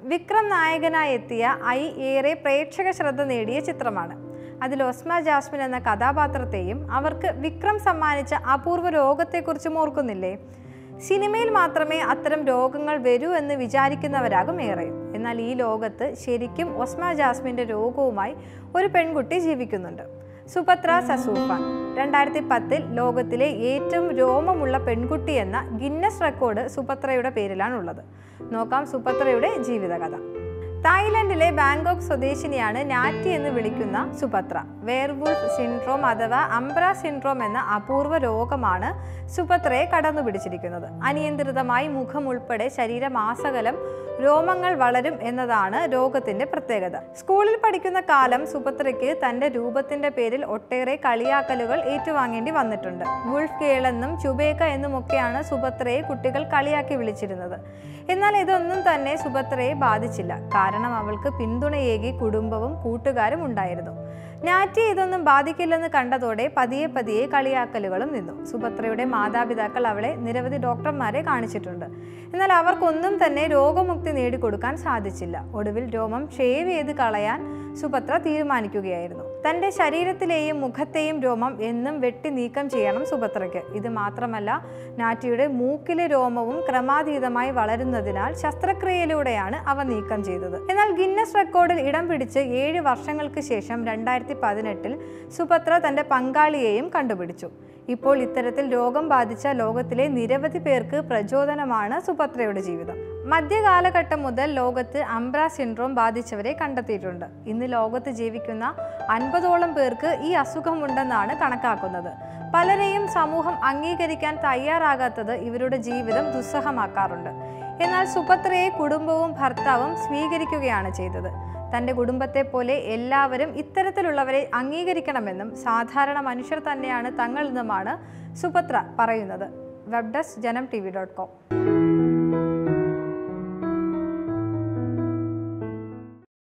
വിക്രം നായകനായി എത്തിയ ഐ ഏറെ പ്രേക്ഷക ശ്രദ്ധ നേടിയ ചിത്രമാണ് അതിൽ ഒസ്മ ജാസ്മിൻ എന്ന കഥാപാത്രത്തെയും അവർക്ക് വിക്രം സമ്മാനിച്ച അപൂർവ രോഗത്തെക്കുറിച്ചും ഓർക്കുന്നില്ലേ സിനിമയിൽ മാത്രമേ അത്തരം രോഗങ്ങൾ വരൂ എന്ന് വിചാരിക്കുന്നവരാകും ഏറെയും എന്നാൽ ഈ ലോകത്ത് ശരിക്കും ഒസ്മ ജാസ്മിൻ്റെ രോഗവുമായി ഒരു പെൺകുട്ടി ജീവിക്കുന്നുണ്ട് സുഭദ്ര സസൂഫാൻ രണ്ടായിരത്തി പത്തിൽ ലോകത്തിലെ ഏറ്റവും രോമമുള്ള പെൺകുട്ടി എന്ന ഗിന്നസ് റെക്കോർഡ് സുഭദ്രയുടെ പേരിലാണുള്ളത് നോക്കാം സുഭദ്രയുടെ ജീവിതകഥ തായ്ലൻഡിലെ ബാങ്കോക്ക് സ്വദേശിനിയാണ് നാറ്റി എന്ന് വിളിക്കുന്ന സുഭദ്ര വേർവുൾഫ് സിൻഡ്രോം അഥവാ അംബ്ര സിൻഡ്രോം എന്ന അപൂർവ രോഗമാണ് സുഭദ്രയെ കടന്നു പിടിച്ചിരിക്കുന്നത് അനിയന്ത്രിതമായി മുഖം ഉൾപ്പെടെ ശരീരമാസകലം രോമങ്ങൾ വളരും എന്നതാണ് രോഗത്തിന്റെ പ്രത്യേകത സ്കൂളിൽ പഠിക്കുന്ന കാലം സുഭദ്രയ്ക്ക് തന്റെ രൂപത്തിന്റെ പേരിൽ ഒട്ടേറെ കളിയാക്കലുകൾ ഏറ്റുവാങ്ങേണ്ടി വന്നിട്ടുണ്ട് വുൾഫ് ഗേൾ എന്നും ചുബേക്ക എന്നുമൊക്കെയാണ് സുഭദ്രയെ കുട്ടികൾ കളിയാക്കി വിളിച്ചിരുന്നത് എന്നാൽ ഇതൊന്നും തന്നെ സുഭദ്രയെ ബാധിച്ചില്ല കാരണം അവൾക്ക് പിന്തുണയേകി കുടുംബവും കൂട്ടുകാരും ഉണ്ടായിരുന്നു നാറ്റി ഇതൊന്നും ബാധിക്കില്ലെന്ന് കണ്ടതോടെ പതിയെ പതിയെ കളിയാക്കലുകളും നിന്നു സുഭദ്രയുടെ മാതാപിതാക്കൾ അവളെ നിരവധി ഡോക്ടർമാരെ കാണിച്ചിട്ടുണ്ട് എന്നാൽ അവർക്കൊന്നും തന്നെ രോഗമുക്തി നേടിക്കൊടുക്കാൻ സാധിച്ചില്ല ഒടുവിൽ രോമം ഷേവ് ചെയ്ത് കളയാൻ സുഭദ്ര തീരുമാനിക്കുകയായിരുന്നു തന്റെ ശരീരത്തിലെയും മുഖത്തെയും രോമം എന്നും വെട്ടി നീക്കം ചെയ്യണം സുഭദ്രയ്ക്ക് ഇത് മാത്രമല്ല നാറ്റിയുടെ മൂക്കിലെ രോമവും ക്രമാതീതമായി വളരുന്നതിനാൽ ശസ്ത്രക്രിയയിലൂടെയാണ് അവ നീക്കം ചെയ്തത് എന്നാൽ ഗിന്നസ് റെക്കോർഡിൽ ഇടം പിടിച്ച് ഏഴ് വർഷങ്ങൾക്ക് ശേഷം രണ്ടായിരത്തി പതിനെട്ടിൽ സുഭദ്ര തന്റെ പങ്കാളിയെയും കണ്ടുപിടിച്ചു ഇപ്പോൾ ഇത്തരത്തിൽ രോഗം ബാധിച്ച ലോകത്തിലെ നിരവധി പേർക്ക് പ്രചോദനമാണ് സുഭദ്രയുടെ ജീവിതം മധ്യകാലഘട്ടം മുതൽ ലോകത്ത് അംബ്ര സിൻഡ്രോം ബാധിച്ചവരെ കണ്ടെത്തിയിട്ടുണ്ട് ഇന്ന് ലോകത്ത് ജീവിക്കുന്ന അൻപതോളം പേർക്ക് ഈ അസുഖമുണ്ടെന്നാണ് കണക്കാക്കുന്നത് പലരെയും സമൂഹം അംഗീകരിക്കാൻ തയ്യാറാകാത്തത് ഇവരുടെ ജീവിതം ദുസ്സഹമാക്കാറുണ്ട് എന്നാൽ സുഭദ്രയെ കുടുംബവും ഭർത്താവും സ്വീകരിക്കുകയാണ് ചെയ്തത് തൻ്റെ കുടുംബത്തെ പോലെ എല്ലാവരും ഇത്തരത്തിലുള്ളവരെ അംഗീകരിക്കണമെന്നും സാധാരണ മനുഷ്യർ തന്നെയാണ് തങ്ങളെന്നുമാണ് സുഭദ്ര പറയുന്നത് web desk Janam T V dot com